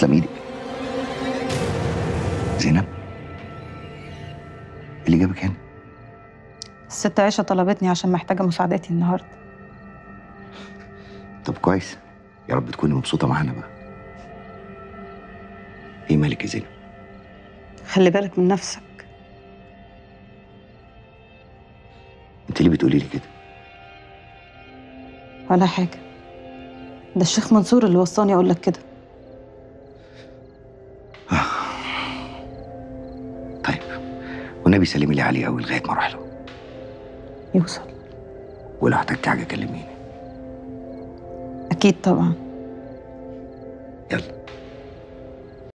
تسلم ايدك زينب إيه اللي جابك هنا الست عائشة طلبتني عشان محتاجة مساعدتي النهاردة طب كويس يا رب تكوني مبسوطه معانا بقى ايه مالك يا زينب خلي بالك من نفسك انت ليه بتقولي لي كده ولا حاجة ده الشيخ منصور اللي وصاني أقول لك كده طيب والنبي سلمي لي عليه قوي لغايه ما اروح له يوصل ولو احتجتي حاجه كلميني أكيد طبعا يلا